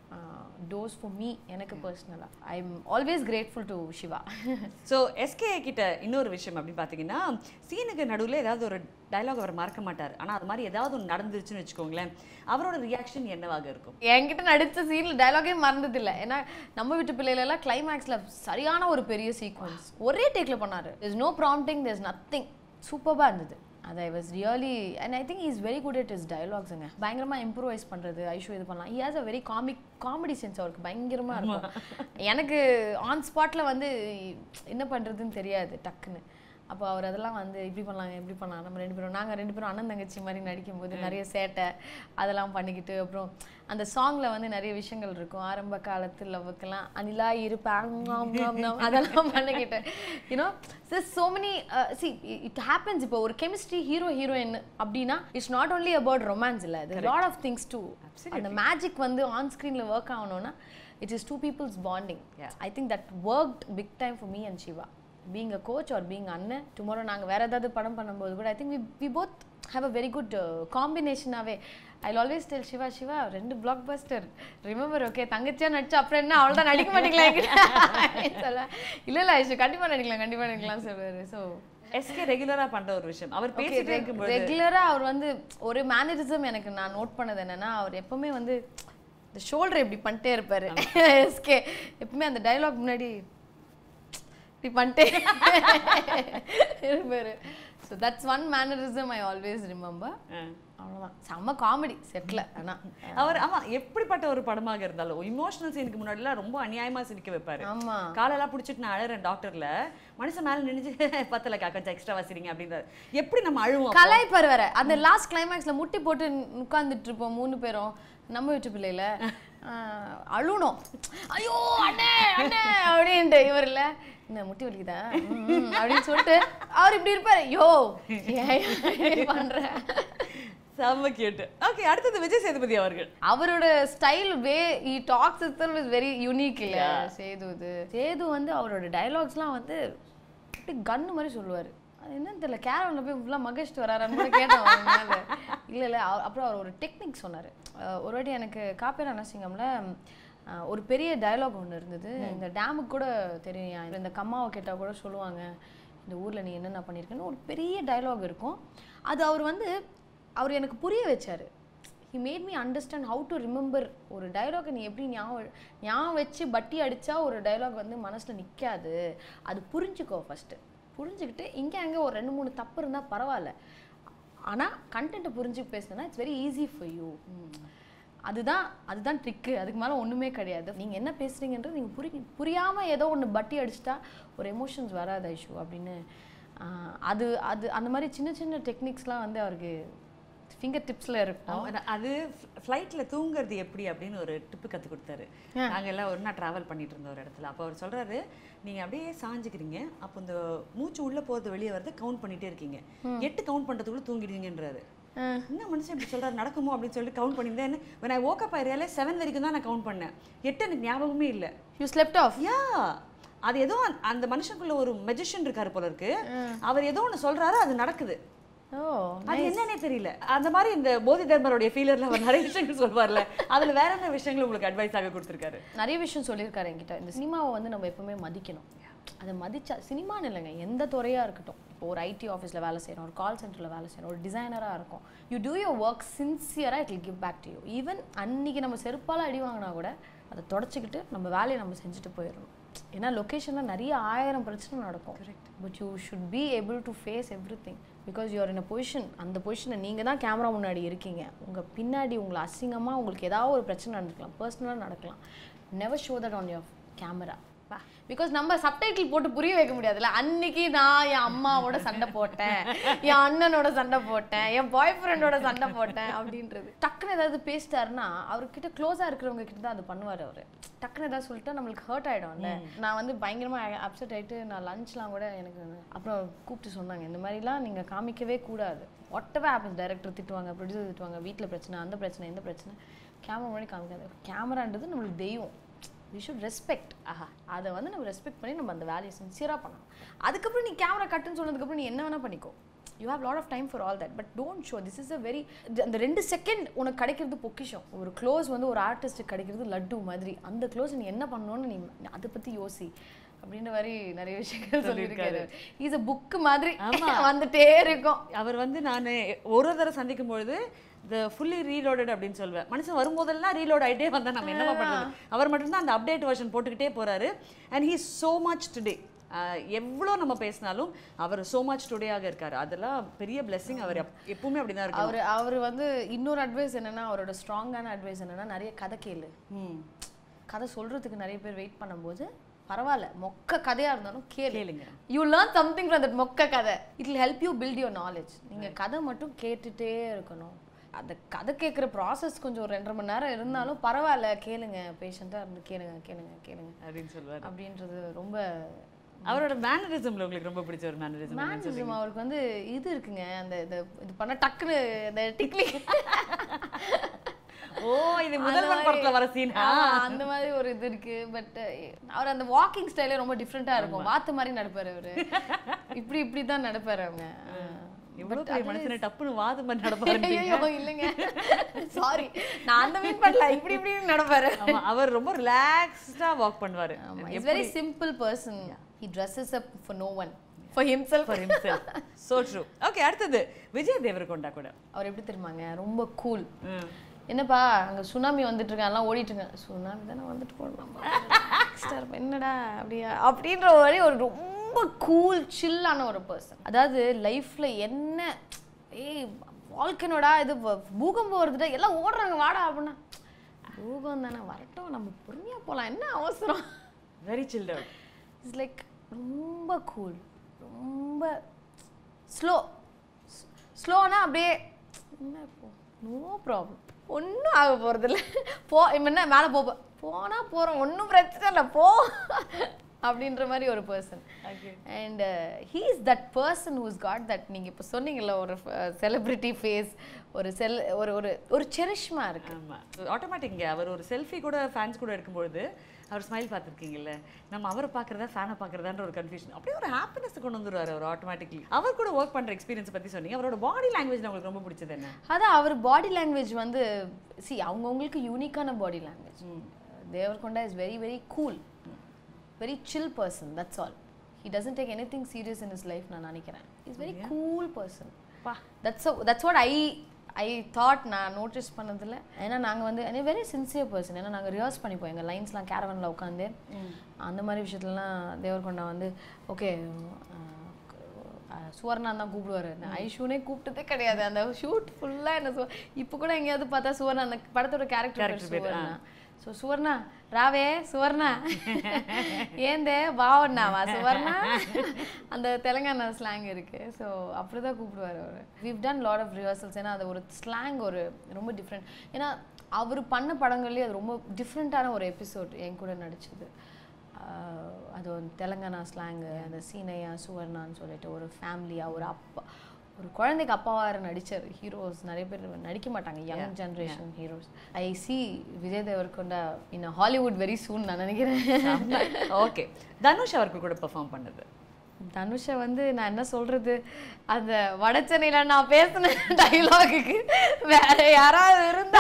doors for me எனக்கு பர்சனலாக I am always grateful to Siva so S K கிட்ட இன்னொரு விஷயம் அப்படின்னு பார்த்தீங்கன்னா சீனுக்கு நடுவில் ஏதாவது ஒரு டயலாக் அவர் மறக்க மாட்டார் ஆனால் அது மாதிரி ஏதாவது ஒன்று நடந்துருச்சுன்னு வச்சுக்கோங்களேன் அவரோட ரியாக்ஷன் என்னவாக இருக்கும் என்கிட்ட நடித்த சீனில் டயலாகே மறந்ததில்லை ஏன்னா நம்ம வீட்டு பிள்ளைகளெல்லாம் கிளைமேக்ஸில் சரியான ஒரு பெரிய சீக்வன்ஸ் ஒரே டேக்கில் பண்ணார் there's no prompting there's nothing சூப்பராக இருந்தது அது I was really and I think is very good at his டயலாக்ஸுங்க பயங்கரமாக இம்ப்ரூவைஸ் பண்ணுறது ஐஷோ இது பண்ணலாம் he has a very comic comedy sense அவருக்கு பயங்கரமாக இருக்கும் எனக்கு ஆன் ஸ்பாட்டில் வந்து என்ன பண்ணுறதுன்னு தெரியாது டக்குன்னு அப்போ அவர் அதெல்லாம் வந்து இப்படி பண்ணலாங்க இப்படி பண்ணலாம் நம்ம ரெண்டு பேரும் நாங்கள் ரெண்டு பேரும் அண்ணன் தங்கச்சி மாதிரி நடிக்கும்போது நிறைய சேட்டை அதெல்லாம் பண்ணிக்கிட்டு அப்புறம் அந்த சாங்கில் வந்து நிறைய விஷயங்கள் இருக்கும் ஆரம்ப காலத்து லவ்வுக்கெல்லாம் அனிலா இருப்பாங்க அதெல்லாம் பண்ணிக்கிட்டு you know this so many see it happens இப்போ ஒரு கெமிஸ்ட்ரி ஹீரோ ஹீரோயின் அப்படின்னா it's not only about romance இல்லை அது லாட் ஆஃப் திங்ஸ் டூ அந்த மேஜிக் வந்து ஆன் ஸ்க்ரீனில் ஒர்க் ஆகணும்னா it is two people's bonding I think that worked big time for me and Siva being a coach or being அண்ணன் tomorrow நாங்கள் வேறு ஏதாவது படம் பண்ணும்போது கூட I think we we both have a very good காம்பினேஷனாகவே I always tell Siva Siva ரெண்டு black Bastar remember okay தங்கச்சியா நடிச்சு அப்புறம் என்ன அவ்வளோதான் நடிக்க மாட்டீங்களா என்கிட்ட சொல்ல இல்லை இல்லை ஐஷு கண்டிப்பாக நடிக்கலாம் கண்டிப்பாக நடிக்கலாம் சொல்லுவார் ஸோ எஸ்கே ரெகுலரா பண்ற ஒரு விஷயம் அவர் பேசிட்டே இருக்கும்போது ரெகுலரா அவர் வந்து ஒரு மேனரிசம் எனக்கு நான் நோட் பண்ணது என்னன்னா அவர் எப்பவுமே வந்து இந்த ஷோல்டர் இப்படி பண்ணிட்டே இருப்பாரு எஸ்கே எப்பவுமே அந்த டயலாக் முன்னாடி இப்படி பண்ணிட்டே இருப்பாரு so that's one mannerism I always remember அவ்வளோதான் செம்ம காமெடி செட்டில் ஆனால் அவர் ஆமா எப்படிப்பட்ட ஒரு படமாக இருந்தாலும் இமோஷனல் சீனுக்கு முன்னாடிலாம் ரொம்ப அநியாயமா சிரிக்க வைப்பாரு ஆமா காலெல்லாம் பிடிச்சிட்டு நான் அழறேன் டாக்டர்ல மனுஷன் மேல நினைச்சு பத்தலக்கா கொஞ்சம் எக்ஸ்ட்ரா வசிரிங்க அப்படின்றாரு எப்படி நம்ம அழுவோம் அப்போ? கலாய்ப்பார் வேற அந்த லாஸ்ட் கிளைமேக்ஸ்ல முட்டி போட்டு உட்கார்ந்துட்டு இருப்போம் மூணு பேரும் நம்ம வீட்டு பிள்ளையில ஆஹ், அழுணும் ஐயோ அண்ணே அண்ணே அப்படின்ட்டு இவர் இல்ல இந்த முட்டி வலிக்குதா ம், ம், அப்படின்னு சொல்லிட்டு அவர் இப்படி இருப்பாரு யோ ஏன் இப்படி பண்ற செம்ம கேட்டு ஓகே அடுத்தது விஜய் சேதுபதி அவர்கள் அவரோட style way he talks it's is very unique இல்ல சேது இது சேது வந்து அவரோட டயலாக்ஸ்லாம் வந்து அப்படி கன்னு மாதிரி சொல்லுவார் அது என்னன்னு தெரியல கேரவனில் போய் ஃபுல்லாக மகேஷ்ட்டு வராரான்னு கூட கேட்டேன் அவர் மேல இல்லை இல்லை அப்புறம் அவர் ஒரு டெக்னிக் சொன்னார் ஒரு வாட்டி எனக்கு காப்பேரா நரசிங்கம்ல அஹ், ஒரு பெரிய டயலாக் ஒன்று இருந்தது இந்த டேமுக்கு கூட தெரியும் இந்த கம்மாவை கேட்டால் கூட சொல்லுவாங்க இந்த ஊரில் நீ என்னென்ன பண்ணியிருக்கேன்னு ஒரு பெரிய டயலாக் இருக்கும் அது அவர் வந்து அவர் எனக்கு புரிய வச்சாரு he made me understand how to remember ஒரு டயலாகை நீ எப்படி ஞாபகம் ஞாபகம் வச்சு பட்டி அடித்தா ஒரு டயலாக் வந்து மனசில் நிற்காது அது புரிஞ்சுக்கோ ஃபஸ்ட்டு புரிஞ்சுக்கிட்டு இங்கே அங்கே ஒரு ரெண்டு மூணு தப்பு இருந்தால் பரவாயில்ல ஆனால் கண்டென்ட்டை புரிஞ்சு பேசுனா it's very easy for you அதுதான் அதுதான் ட்ரிக்கு அதுக்கு மேலே ஒன்றுமே கிடையாது நீங்கள் என்ன பேசுகிறீங்கன்றது நீங்கள் புரி புரியாமல் ஏதோ ஒன்று பட்டி அடிச்சிட்டா ஒரு எமோஷன்ஸ் வராது ஐஷு அப்படின்னு ஆஹ், அது அது அந்த மாதிரி சின்ன சின்ன டெக்னிக்ஸ்லாம் வந்து அவருக்கு ஃபிங்கர் டிப்ஸில் இருக்கும் ஆமா, அது ஃப்ளைட்ல தூங்குறது எப்படி அப்படின்னு ஒரு டிப்பு கத்து கொடுத்தாரு நாங்க எல்லாம் ஒரு நாள் டிராவல் பண்ணிட்டு இருந்தோம் ஒரு இடத்துல அப்போ அவர் சொல்றாரு நீங்க அப்படியே சாஞ்சுக்கிறீங்க அப்போ இந்த மூச்சு உள்ள போறது வெளியே வரது கவுண்ட் பண்ணிட்டே இருக்கீங்க எட்டு கவுண்ட் பண்றதுக்குள்ள தூங்கிடுவீங்கன்றாரு என்ன மனுஷன் இப்படி சொல்றாரு நடக்குமோ அப்படின்னு சொல்லிட்டு கவுண்ட் பண்ணியிருந்தேன் when I woke up I realized seven வரைக்கும் தான் நான் கவுண்ட் பண்ணேன் எட்டு எனக்கு ஞாபகமே இல்லை யூ ஸ்லெப்ட் ஆஃப் யா அது ஏதோ அந்த- அந்த மனுஷனுக்குள்ள ஒரு மெஜிஷியன் இருக்காரு போல இருக்கு அவர் ஏதோ ஒன்று சொல்றாரு அது நடக்குது ஓ அது என்னன்னே தெரியல அந்த மாதிரி இந்த போதி தர்மருடைய ஃபீலர்ல அவர் நிறைய விஷயங்கள் சொல்வார்ல அதுல வேற என்ன விஷயங்கள் உங்களுக்கு அட்வைஸ் ஆக கொடுத்துருக்காரு நிறைய விஷயம் சொல்லியிருக்காரு என்கிட்ட இந்த சினிமாவை வந்து நம்ம எப்பவுமே மதிக்கணும் அதை மதிச்சா சினிமான்னு இல்லைங்க எந்த துறையாக இருக்கட்டும் இப்போ ஒரு ஐடி ஆஃபீஸில் வேலை செய்கிறோம் ஒரு கால் சென்டரில் வேலை செய்கிறோம் ஒரு டிசைனராக இருக்கும் யூ டூ யோர் ஒர்க் சின்சியராக it will give back to you even அன்னைக்கு நம்ம செருப்பால் அடி வாங்கினா கூட அதை தொடச்சிக்கிட்டு நம்ம வேலையை நம்ம செஞ்சுட்டு போயிடணும் ஏன்னா லொக்கேஷனில் நிறைய ஆயிரம் பிரச்சனை நடக்கும் but you should be able to face everything because you're in a position அந்த பொசிஷனை நீங்கள் தான் கேமரா முன்னாடி இருக்கீங்க உங்கள் பின்னாடி உங்களை அசிங்கமாக உங்களுக்கு ஏதாவது ஒரு பிரச்சனை நடந்துக்கலாம் பர்சனலாக நடக்கலாம் never show that on your camera because நம்ம சப்டைட்டில் போட்டு புரிய வைக்க முடியாதுல்ல அன்னைக்கு நான் என் அம்மாவோட சண்டை போட்டேன் என் அண்ணனோட சண்டை போட்டேன் என் பாய் ஃப்ரெண்டோட சண்டை போட்டேன் அப்படின்றது டக்குன்னு ஏதாவது பேசிட்டாருன்னா அவர்கிட்ட க்ளோஸாக இருக்கிறவங்க கிட்ட தான் அது பண்ணுவார் அவர் டக்குன்னு ஏதாவது சொல்லிட்டா நம்மளுக்கு ஹர்ட் ஆகிடும்ல நான் வந்து பயங்கரமாக அப்செட் ஆகிட்டு நான் லஞ்ச்லாம் கூட எனக்கு அப்புறம் கூப்பிட்டு சொன்னாங்க இந்த மாதிரிலாம் நீங்கள் காமிக்கவே கூடாது ஒட்டவே ஹேப்பன்ஸ் டைரக்டர் திட்டுவாங்க ப்ரொடியூசர் திட்டுவாங்க வீட்டில் பிரச்சனை அந்த பிரச்சனை இந்த பிரச்சனை கேமரா முன்னாடி காமிக்காது கேமரான்றது நம்மளுக்கு தெய்வம் வி ஷுட் ரெஸ்பெக்ட் ஆஹா அதை வந்து நம்ம ரெஸ்பெக்ட் பண்ணி நம்ம அந்த வேலையை சின்சியராக பண்ணணும் அதுக்கப்புறம் நீ கேமரா கட்டுன்னு சொன்னதுக்கப்புறம் நீ என்ன வேணால் பண்ணிக்கோ you have lot of time for all that but don't show this is a very அந்த ரெண்டு செகண்ட் உனக்கு கிடைக்கிறது பொக்கிஷம் ஒரு க்ளோஸ் வந்து ஒரு ஆர்டிஸ்ட்டுக்கு கிடைக்கிறது லட்டு மாதிரி அந்த க்ளோஸ் நீ என்ன பண்ணணும்னு நீ அதை பற்றி யோசி அப்படின்ற மாதிரி நிறைய விஷயங்கள் சொல்லியிருக்காரு இஸ் அ புக்கு மாதிரி வந்துட்டே இருக்கும் அவர் வந்து நான் ஒரு தடவை சந்திக்கும் பொழுது இந்த ஃபுல்லி ரீலோடட் அப்படின்னு சொல்லுவேன் மனுஷன் வரும்போதெல்லாம் ரீலோட் ஆகிட்டே வந்தா நம்ம என்னமா பண்ணுறது அவர் மட்டும்தான் அந்த அப்டேட் வெர்ஷன் போட்டுக்கிட்டே போறாரு and he so much today எவ்வளோ நம்ம பேசினாலும் அவர் so மச் டுடேயாக இருக்காரு அதெல்லாம் பெரிய blessing அவர் எப்- எப்பவுமே அப்படிதான் இருக்காரு அவர் அவர் வந்து இன்னொரு அட்வைஸ் என்னன்னா அவரோட ஸ்ட்ராங்கான அட்வைஸ் என்னன்னா நிறைய கதை கேளு ம் கதை சொல்றதுக்கு நிறைய பேர் வெயிட் பண்ணும்போது பரவாயில்ல மொக்க கதையா இருந்தாலும் கேளு கேளுங்க. You learn something from that மொக்க கதை it will help you build your knowledge நீங்க கதை மட்டும் கேட்டுட்டே இருக்கணும் அந்த கதை கேட்குற ப்ராசஸ் கொஞ்சம் ஒரு ரெண்டரை மணி நேரம் இருந்தாலும் பரவாயில்ல கேளுங்க பேஷண்ட்டாக இருந்து கேளுங்க கேளுங்க கேளுங்க அப்படின்னு சொல்லுவார் அப்படின்றது ரொம்ப அவரோட மேனரிசம்ல உங்களுக்கு ரொம்ப பிடிச்ச ஒரு மேனரிசம் மேனரிசம் அவருக்கு வந்து இது இருக்குங்க அந்த இது இது பண்ண டக்குன்னு இந்த டிக்லி ஓ இது முதல்வன் படத்துல வர சீன் ஆமா, அந்த மாதிரி ஒரு இது இருக்கு பட் அவர் அந்த வாக்கிங் ஸ்டைலே ரொம்ப டிஃப்ரெண்டா இருக்கும் வாத்து மாதிரி நடப்பாரு அவரு இப்படி இப்படி தான் நடப்பாரு அவங்க இவ்வளவு பெரிய மனுஷனை டப்புன்னு வாது மாதிரி நடப்பாரு ஐயோ இல்லைங்க சாரி நான் அந்த மீன் பண்ணல இப்படி இப்படி நடப்பாரு ஆமா அவர் ரொம்ப ரிலாக்ஸ்டா வாக் பண்ணுவாரு it's very simple person he dresses up for no one for himself for himself so true okay அடுத்தது விஜய் தேவரகொண்டா கூட அவர் எப்படி தெரியுமாங்க ரொம்ப கூல் ம். என்னப்பா அங்க சுனாமி வந்துட்டு இருக்கான் எல்லாம் ஓடிட்டு இருக்காங்க சுனாமி தானே வந்துட்டு போடலாம் இருப்பேன் என்னடா அப்படியா அப்படின்ற மாதிரி ஒரு ரொம்ப கூல் சில்லான ஒரு பர்சன் அதாவது லைஃப்ல என்ன ஏய் வாழ்க்கைனோடா இது வ- பூகம்பம் வருதுடா எல்லாம் ஓடுறாங்க வாடா அப்படின்னா பூகம் தானே வரட்டும் நம்ம பொறுமையா போலாம் என்ன அவசரம் very chilled out it's like ரொம்ப கூல் ரொம்ப ஸ்லோ ஸ்லோனா அப்படியே என்ன இப்போ நோ ப்ராப்ளம் ஒன்றும் ஆக போகிறதில்ல போ இப்ப என்ன மேலே போ போனால் போகிறோம் ஒன்றும் பிரச்சனை இல்லை போ அப்படின்ற மாதிரி ஒரு person and he is that person who's got that நீங்கள் இப்போ சொன்னீங்கல்ல ஒரு செலிப்ரிட்டி ஃபேஸ் ஒரு செல் ஒரு ஒரு ஒரு செரிஷ்மா இருக்கு ஆமா ஆட்டோமேட்டிக்ங்க அவர் ஒரு செல்ஃபி கூட ஃபேன்ஸ் கூட எடுக்கும்பொழுது அவர் ஸ்மைல் பார்த்துருக்கீங்கல்ல நம்ம அவரை பார்க்குறதா ஃபேனை பார்க்குறதான்ற ஒரு கன்ஃபியூஷன் அப்படியே ஒரு ஹாப்பினஸ் கொண்டு வந்துருவாரு அவர் ஆட்டோமேட்டிக்லி அவர் கூட ஒர்க் பண்ற எக்ஸ்பீரியன்ஸ் பத்தி சொன்னீங்க அவரோட பாடி லாங்குவேஜ் உங்களுக்கு ரொம்ப பிடிச்சது என்ன அதான் அவர் பாடி லாங்குவேஜ் வந்து சி அவங்கவுங்களுக்கு யூனிக்கான body language Deverakonda is very very cool very chill person that's all he doesn't take anything serious in his life நான் நினைக்கிறேன் is very cool person that's that's what I I thought நான் notice பண்ணதில்ல ஏன்னா நாங்கள் வந்து very sincere person ஏன்னா நாங்கள் rehearse பண்ணிப்போம் எங்கள் லைன்ஸ்லாம் கேரவனில் உட்காந்து அந்த மாதிரி விஷயத்துலலாம் தேவர்கொண்டா வந்து ஓகே சுவர்ணா தான் கூப்பிடுவாரு நான் ஐஷூனே கூப்பிட்டதே கிடையாது அந்த ஷூட் ஃபுல்லா என்ன சுவ இப்போ கூட எங்கேயாவது பார்த்தா சுவர்ணா அந்த படத்தோட கேரக்டர் Character பேரு, சுவர்ணா ஸோ சுவர்ணா ராவே சுவர்ணா ஏந்தே பாவண்ணாவா சுவர்ணா அந்த தெலுங்கானா ஸ்லாங் இருக்கு ஸோ அப்படிதான் கூப்பிடுவாரு அவர் we've done lot of rehearsals ஏன்னா அது ஒரு ஸ்லாங் ஒரு ரொம்ப டிஃப்ரெண்ட் ஏன்னா அவர் பண்ண படங்கள்லேயே அது ரொம்ப டிஃப்ரெண்ட்டான ஒரு எபிசோட் என் கூட நடிச்சது ஆஹ் அது ஒரு தெலுங்கானா ஸ்லாங்கு அந்த சீனையா சுவர்ணான்னு சொல்லிட்டு ஒரு ஃபேமிலியாக ஒரு அப்பா ஒரு குழந்தைக்கு அப்பாவாக நடிச்சார் ஹீரோஸ் நிறைய பேர் நடிக்க மாட்டாங்க young generation heroes I see Vijay Deverakonda in Hollywood very soon நான் நினைக்கிறேன் ஓகே தனுஷ் அவர்கள் கூட பெர்ஃபார்ம் பண்ணது தனுஷை வந்து நான் என்ன சொல்றது அந்த வடச்சென்னையில நான் பேசின டைலாகுக்கு வேற யாராவது இருந்தா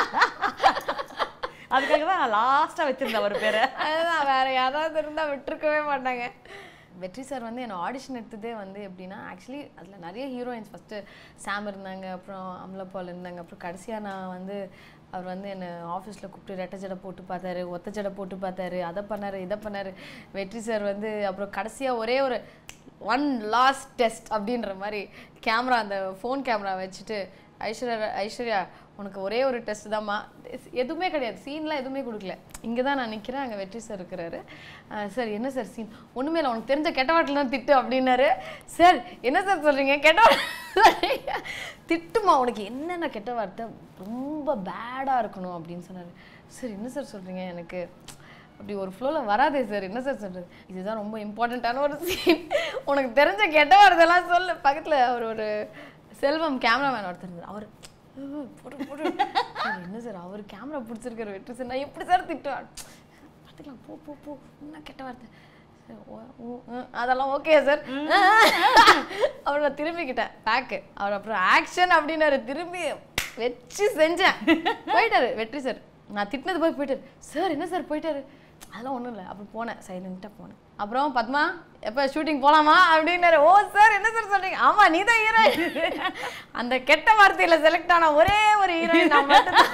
அதுக்காக தான் நான் லாஸ்ட்டாக வச்சிருந்தேன் அவர் பேரை அதுதான் வேற யாராவது இருந்தா விட்டுருக்கவே மாட்டாங்க வெற்றி சார் வந்து என்னை ஆடிஷன் எடுத்ததே வந்து எப்படின்னா ஆக்சுவலி அதில் நிறைய ஹீரோயின்ஸ் ஃபஸ்ட்டு சாம் இருந்தாங்க அப்புறம் அமலப்பால் இருந்தாங்க அப்புறம் கடைசியாக நான் வந்து அவர் வந்து என்னை ஆஃபீஸில் கூப்பிட்டு ரெட்டை ஜடை போட்டு பார்த்தாரு ஒத்த ஜடை போட்டு பார்த்தாரு அதை பண்ணாரு இதை பண்ணாரு வெற்றி சார் வந்து அப்புறம் கடைசியாக ஒரே ஒரு ஒன் லாஸ்ட் டெஸ்ட் அப்படின்ற மாதிரி கேமரா அந்த ஃபோன் கேமரா வச்சுட்டு ஐஸ்வர்யா ஐஸ்வர்யா உனக்கு ஒரே ஒரு டெஸ்ட் தாம்மா எதுவுமே கிடையாது சீன்லாம் எதுவுமே கொடுக்கல இங்கே தான் நான் நிற்கிறேன் அங்கே வெற்றி சார் இருக்கிறாரு சார் என்ன சார் சீன் ஒன்றுமே இல்லை உனக்கு தெரிஞ்ச கெட்ட வாட்டில் தான் திட்டு அப்படின்னாரு சார் என்ன சார் சொல்கிறீங்க கெட்ட வார்த்தை திட்டுமா உனக்கு என்னென்ன கெட்ட வார்த்தை ரொம்ப பேடாக இருக்கணும் அப்படின்னு சொன்னார் சார் என்ன சார் சொல்கிறீங்க எனக்கு அப்படி ஒரு ஃப்ளோவில் வராதே சார் என்ன சார் சொல்கிறது இதுதான் ரொம்ப இம்பார்ட்டண்ட்டான ஒரு சீன் உனக்கு தெரிஞ்ச கெட்ட வார்த்தைலாம் சொல்லு பக்கத்தில் அவர் ஒரு செல்வம் கேமராமேன் ஒருத்தர் இருந்தார் அவர் "அஹ், போடு போடு சார், என்ன சார் அவர் கேமரா பிடிச்சிருக்காரு வெற்றி சார் நான் எப்படி சார் திட்டுவார் பார்த்துக்கலாம் போ போ போ என்ன கெட்ட வார்த்தை அதெல்லாம் ஓகே சார் அப்புறம் நான் திரும்பிக்கிட்டேன் பேக்கு அவர் அப்புறம் ஆக்ஷன் அப்படின்னாரு திரும்பி வச்சு செஞ்சேன் போயிட்டாரு வெற்றி சார் நான் திட்டினது போய் போயிட்டாரு சார் என்ன சார் போயிட்டாரு அதெல்லாம் ஒன்றும் இல்லை அப்புறம் போனேன் சைலண்ட்டாக போனேன் அப்புறம் பத்மா எப்போ ஷூட்டிங் போகலாமா அப்படின்னாரு ஓ சார் என்ன சார் சொல்றீங்க ஆமாம் நீ தான் ஹீரோயின் அந்த கெட்ட வார்த்தையில் செலக்ட் ஆன ஒரே ஒரு ஹீரோயின் நான் மட்டும்தான்.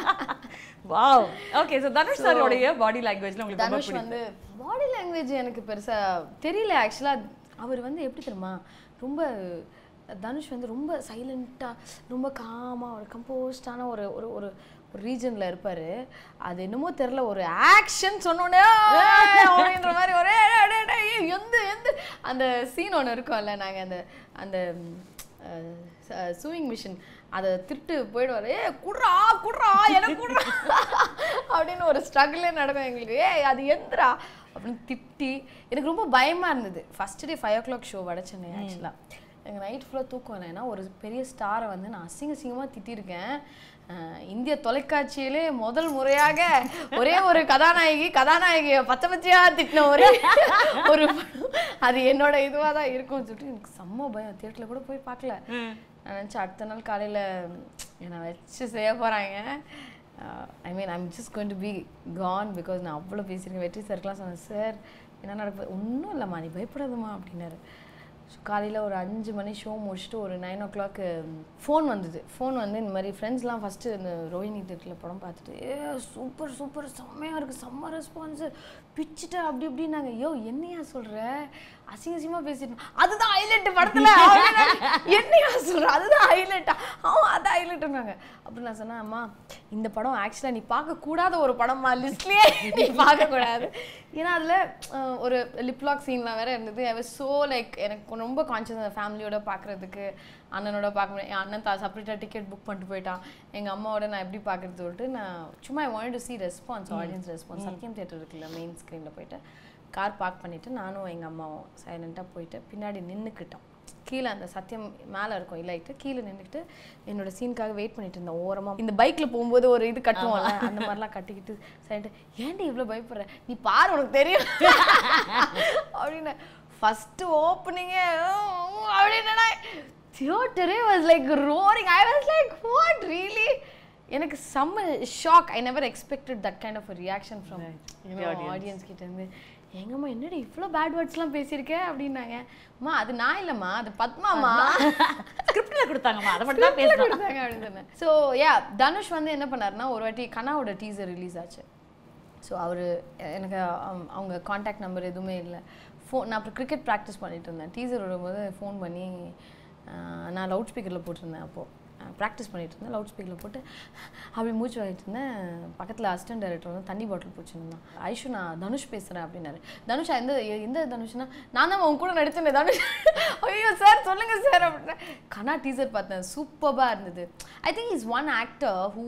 வாவ் ஓகே ஸோ தனுஷ் சாரோடைய பாடி லாங்குவேஜ்ல உங்களுக்கு ரொம்ப தனுஷ் வந்து பாடி லாங்குவேஜ் எனக்கு பெருசா தெரியல ஆக்சுவலா அவர் வந்து எப்படி தெரியுமா ரொம்ப தனுஷ் வந்து ரொம்ப சைலண்ட்டாக ரொம்ப காமாக ஒரு கம்போஸ்டான ஒரு ஒரு ஒரு ஒரு ரீஜனில் இருப்பார் அது என்னமோ தெரில ஒரு ஆக்ஷன் சொன்னோடனே "ஏய்" அப்படின்ற மாதிரி ஒரே "டேய், டேய், டேய், எந்த எந்த அந்த சீன் ஒன்று இருக்கும்ல நாங்கள் அந்த அந்த சூயிங் மிஷின் அதை திருட்டு போயிடுவார் ஏ குட்றா குட்றா எனக்கு குட்றா அப்படின்னு ஒரு ஸ்ட்ரகிளே நடக்கும் எங்களுக்கு ஏய் அது எந்திரா அப்படின்னு திட்டி எனக்கு ரொம்ப பயமாக இருந்தது first day five o'clock show Vada Chennai ஆக்சுவலாக எனக்கு நைட் ஃபுல்லாக தூக்கம் இல்லை ஏன்னா ஒரு பெரிய ஸ்டாரை வந்து நான் அசிங்க அசிங்கமாக திட்டியிருக்கேன் அஹ் இந்திய தொலைக்காட்சியிலே முதல் முறையாக ஒரே ஒரு கதாநாயகி கதாநாயகியை பச்சை பச்சையாக திட்டின ஒரே ஒரு படம் அது என்னோட இதுவாக தான் இருக்கும்னு சொல்லிட்டு எனக்கு செம்ம பயம் தியேட்டரில் கூட போய் பார்க்கல நான் நினச்சேன் அடுத்த நாள் காலையில் என்னை வச்சு செய்ய போகிறாங்க I mean I'm just going to be gone because நான் அவ்வளோ பேசியிருக்கேன் வெற்றி சார்க்கெலாம் சொன்னேன் சார் என்ன நடக்குது ஒன்றும் இல்லைம்மா நீ பயப்படாதம்மா அப்படின்னாரு காலையில் ஒரு அஞ்சு மணி ஷோ முடிச்சுட்டு ஒரு நைன் ஓ கிளாக்கு ஃபோன் வந்தது ஃபோன் வந்து இந்த மாதிரி ஃப்ரெண்ட்ஸ்லாம் ஃபஸ்ட்டு இந்த ரோஹிணி தேட்டரில் படம் பார்த்துட்டு ஏ சூப்பர் சூப்பர் செம்மையாக இருக்குது செம்ம ரெஸ்பான்ஸு பிச்சுட்டு அப்படி இப்படின்னாங்க ஐயோ என்னையா சொல்கிற அசிங்க அசிங்கமாக பேசிட்டு அதுதான் ஹைலைட் படத்தில் என்னையா சொல்கிற அதுதான் ஹைலைட்டா அவன் அதான் ஹைலைட்டுனாங்க அப்படி நான் சொன்னேன் அம்மா இந்த படம் ஆக்சுவலாக நீ பார்க்கக்கூடாத ஒரு படமா லிஸ்ட்லேயே நீ பார்க்கக்கூடாது ஏன்னா அதில் ஒரு லிப்லாக் சீன்லாம் வேற இருந்தது ஐ வாஸ் ஸோ லைக் எனக்கு ரொம்ப கான்ஷியஸ் அந்த ஃபேமிலியோட பார்க்குறதுக்கு அண்ணனோட பார்க்க முடியும் என் அண்ணன் தா செப்பரேட்டாக டிக்கெட் புக் பண்ணிட்டு போயிட்டான் எங்கள் அம்மாவோட நான் எப்படி பார்க்குறது சொல்லிட்டு நான் சும்மா I want to see response audience response Sathyam theatre இருக்குல்ல மெயின் ஸ்க்ரீனில் போயிட்டு கார் பார்க் பண்ணிவிட்டு நானும் எங்கள் அம்மாவும் சைலண்ட்டாக போயிட்டு பின்னாடி நின்றுக்கிட்டோம் கீழே அந்த சத்தியம் மேலே இருக்கும் இல்லைட்டு கீழே நின்றுக்கிட்டு என்னோட சீனுக்காக வெயிட் பண்ணிட்டு இருந்தேன் ஓரமாக இந்த பைக்கில் போகும்போது ஒரு இது கட்டுவோம்ல அந்த மாதிரிலாம் கட்டிக்கிட்டு சைலண்ட் ஏன்டி இவ்வளோ பயப்படுற நீ பாரு உனக்கு தெரியும் அப்படின்னு ஃபஸ்ட்டு ஓப்பனிங்கே அப்படின்னா தியேட்டரே was like roaring I was like what really எனக்கு செம்ம shock I never expected that kind of reaction from audience கிட்ட இருந்து எங்கம்மா என்னடி இவ்வளோ பேட் வேர்ட்ஸ்லாம் பேசியிருக்க அப்படின்னாங்க அம்மா அது நான் இல்லைம்மா அது பத்மாமா ஸ்கிரிப்ட்ல கொடுத்தாங்கம்மா அதை மட்டும் தான் பேசணும் கொடுத்தாங்க அப்படின்னு சொன்னேன் ஸோ யா தனுஷ் வந்து என்ன பண்ணாருன்னா ஒரு வாட்டி கனாவோட டீசர் ரிலீஸ் ஆச்சு ஸோ அவர் எனக்கு அவ- அவங்க காண்டாக்ட் நம்பர் எதுவுமே இல்லை ஃபோன் நான் அப்புறம் கிரிக்கெட் ப்ராக்டிஸ் பண்ணிட்டு இருந்தேன் டீசர் விடும்போது ஃபோன் பண்ணி ஆஹ், நான் லவுட் ஸ்பீக்கரில் போட்டிருந்தேன் அப்போது ப்ராக்டிஸ் பண்ணிட்டு இருந்தேன் லவுட் ஸ்பீக்கரில் போட்டு அப்படி மூச்சு வாங்கிட்டு இருந்தேன் பக்கத்தில் அசிஸ்டன்ட் டைரக்டர் வந்து தண்ணி பாட்டில் பிடிச்சிருந்தான் ஐஷு நான் தனுஷ் பேசுகிறேன் அப்படின்னாரு தனுஷ் எந்த எந்த தனுஷ்னா நான் தான் உன் கூட நடிச்சேன் தனுஷ் ஐயோ சார் சொல்லுங்க சார் அப்படின்னா கனா டீசர் பார்த்தேன் சூப்பராக இருந்தது I think is one actor who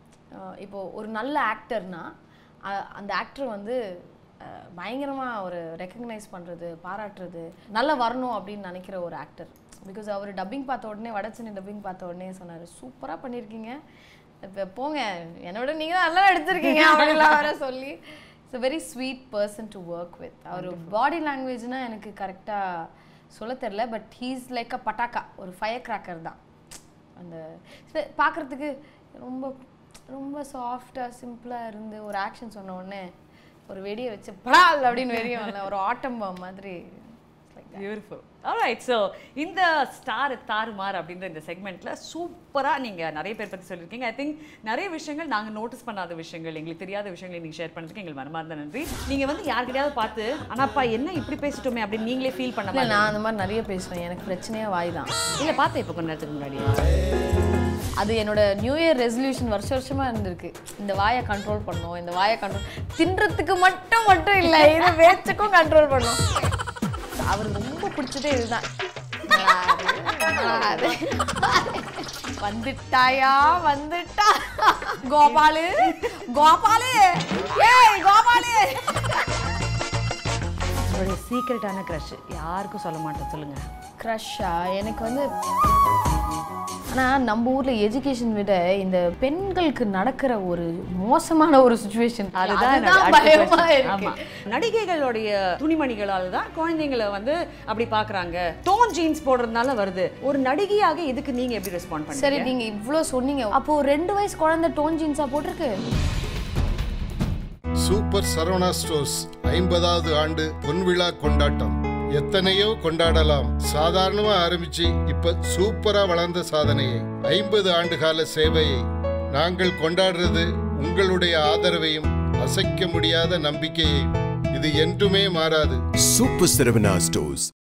இப்போ ஒரு நல்ல ஆக்டர்னா அந்த ஆக்டர் வந்து அஹ், பயங்கரமா ஒரு ரெக்கக்னைஸ் பண்றது பாராட்டுறது நல்லா வரணும் அப்படின்னு நினைக்கிற ஒரு ஆக்டர் பிகாஸ் அவர் டப்பிங் பார்த்த உடனே வடச்சென்னை டப்பிங் பார்த்த உடனே சொன்னார் சூப்பராக பண்ணியிருக்கீங்க இப்போ போங்க என்னை விட நீங்கள் தான் நல்லா எடுத்திருக்கீங்க அப்படிலாம் வேற சொல்லி it's a very sweet person to work with அவர் பாடி லாங்குவேஜ்னா எனக்கு கரெக்டாக சொல்ல தெரில பட் ஹீஸ் லைக் அ பட்டாக்கா ஒரு ஃபயர் கிராக்கர் தான் அந்த பார்க்குறதுக்கு ரொம்ப ரொம்ப சாஃப்டாக சிம்பிளாக இருந்து ஒரு ஆக்ஷன் சொன்ன உடனே ஒரு வெடியை வச்சு படால் அப்படின்னு வெறியும் ஒரு ஆட்டம் பாம் மாதிரி பியூட்டிஃபுல் ஆல்ரைட் ஸோ இந்த ஸ்டார் தாறுமார் அப்படின்ற இந்த செக்மெண்ட்ல சூப்பரா நீங்க நிறைய பேர் பத்தி சொல்லியிருக்கீங்க ஐ திங்க் நிறைய விஷயங்கள் நாங்க நோட்டீஸ் பண்ணாத விஷயங்கள் எங்களுக்கு தெரியாத விஷயங்களை நீங்க ஷேர் பண்ணுறதுக்கு எங்களுக்கு மனமார்ந்த நன்றி நீங்க வந்து யார்கிட்டயாவது பார்த்து ஆனாப்பா என்ன இப்படி பேசிட்டோமே அப்படின்னு நீங்களே ஃபீல் பண்ண இல்லை மாதிரி நான் அந்த மாதிரி நிறைய பேசுவேன் எனக்கு பிரச்சனையே வாய் தான் இல்ல பார்த்தேன் இப்போ கொஞ்ச நேரத்துக்கு முன்னாடி அது என்னோட நியூ இயர் ரெசல்யூஷன் வருஷ வருஷமா இருந்திருக்கு இந்த வாயை கண்ட்ரோல் பண்ணணும் இந்த வாயை கண்ட்ரோல் தின்றதுக்கு மட்டும் மட்டும் இல்லை இது வேச்சுக்கும் கண்ட்ரோல் பண்ணும் அவருக்கு ரொம்ப பிடிச்சதே இதுதான் அது. வந்துட்டாயா வந்துட்டா கோபாலு கோபாலு ஏய் கோபாலு உங்களுடைய சீக்கிரட்டான க்ரஷ் யாருக்கும் சொல்ல மாட்டேன் சொல்லுங்க க்ரஷ்ஷா எனக்கு வந்து ஆனா நம்ம ஊர்ல எஜுகேஷன் விட இந்த பெண்களுக்கு நடக்கிற ஒரு மோசமான ஒரு சுச்சுவேஷன் அதுதான் என்னோட அதுதான் அடுத்த பயமா question. இருக்கு ஆமா. நடிகைகளுடைய துணிமணிகளால தான் குழந்தைங்களை வந்து அப்படி பாக்குறாங்க டோன் ஜீன்ஸ் போடுறதுனால வருது ஒரு நடிகையாக இதுக்கு நீங்க எப்படி ரெஸ்பாண்ட் சரி பண்ணுறீங்க நீங்க இவ்ளோ சொன்னீங்க அப்போ ரெண்டு வயசு குழந்தை டோன் ஜீன்ஸா போட்டிருக்கு சூப்பர் சரவணா ஸ்டோர்ஸ் ஐம்பதாவது ஆண்டு பொன்விழா கொண்டாட்டம் எத்தனையோ கொண்டாடலாம் சாதாரணமா ஆரம்பிச்சு இப்ப சூப்பரா வளர்ந்த சாதனையை ஐம்பது ஆண்டு கால சேவையை நாங்கள் கொண்டாடுறது உங்களுடைய ஆதரவையும் அசைக்க முடியாத நம்பிக்கையையும் இது என்றுமே மாறாது Super Saravana Stores.